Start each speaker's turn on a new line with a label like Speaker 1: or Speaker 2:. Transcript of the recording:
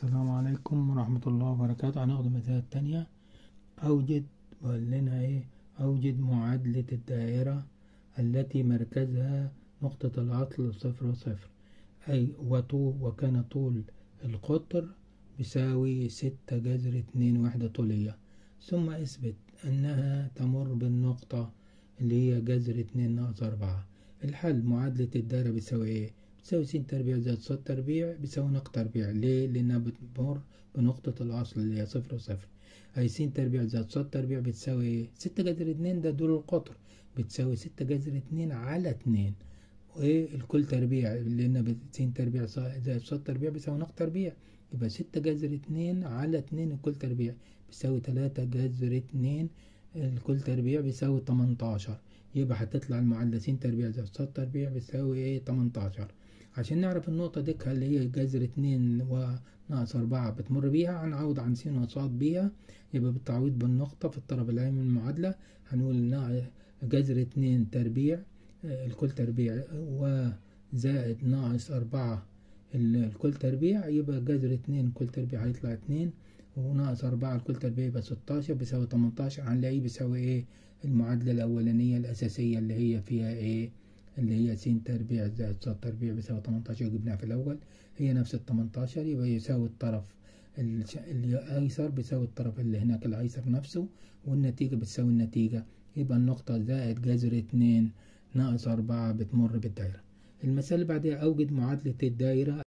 Speaker 1: السلام عليكم ورحمة الله وبركاته هناخد المسألة التانية أوجد وقال لنا إيه أوجد معادلة الدائرة التي مركزها نقطة العطل صفر وصفر أي وطول وكان طول القطر بيساوي ستة جذر اتنين وحدة طولية ثم اثبت أنها تمر بالنقطة اللي هي جذر اتنين ناقص أربعة الحل معادلة الدائرة بيساوي إيه بتساوي س تربيع زائد ص تربيع بتساوي نق تربيع ليه؟ لأنها بتمر بنقطة الأصل اللي هي صفر وصفر أي س تربيع زائد ص تربيع بتساوي ايه؟ ستة جذر اتنين ده دول القطر بتساوي ستة جذر اتنين على اتنين وايه الكل تربيع لأن س تربيع زائد ص تربيع بيساوي نق تربيع يبقى ستة جذر اتنين على اتنين الكل تربيع بيساوي تلاتة جذر اتنين الكل تربيع بيساوي تمنتاشر يبقى هتطلع المعادلة س تربيع زائد ص تربيع بتساوي ايه تمنتاشر عشان نعرف النقطة دي اللي هي جذر اتنين وناقص أربعة بتمر بيها هنعوض عن س وص بيها يبقى بالتعويض بالنقطة في الطرف الأيمن من المعادلة هنقول جذر اتنين تربيع الكل تربيع وزائد ناقص أربعة الكل تربيع يبقى جذر اتنين الكل تربيع هيطلع اتنين وناقص أربعة الكل تربيع يبقى ستاشر بيساوي تمنتاشر هنلاقيه بيساوي ايه المعادلة الأولانية الأساسية اللي هي فيها ايه اللي هي س تربيع زائد ص تربيع بيساوي تمنتاشر جبناها في الأول هي نفس التمنتاشر يبقى يساوي الطرف الأيسر بيساوي الطرف اللي هناك الأيسر نفسه والنتيجة بتساوي النتيجة يبقى النقطة زائد جذر اتنين ناقص أربعة بتمر بالدايرة المسألة اللي بعدها أوجد معادلة الدايرة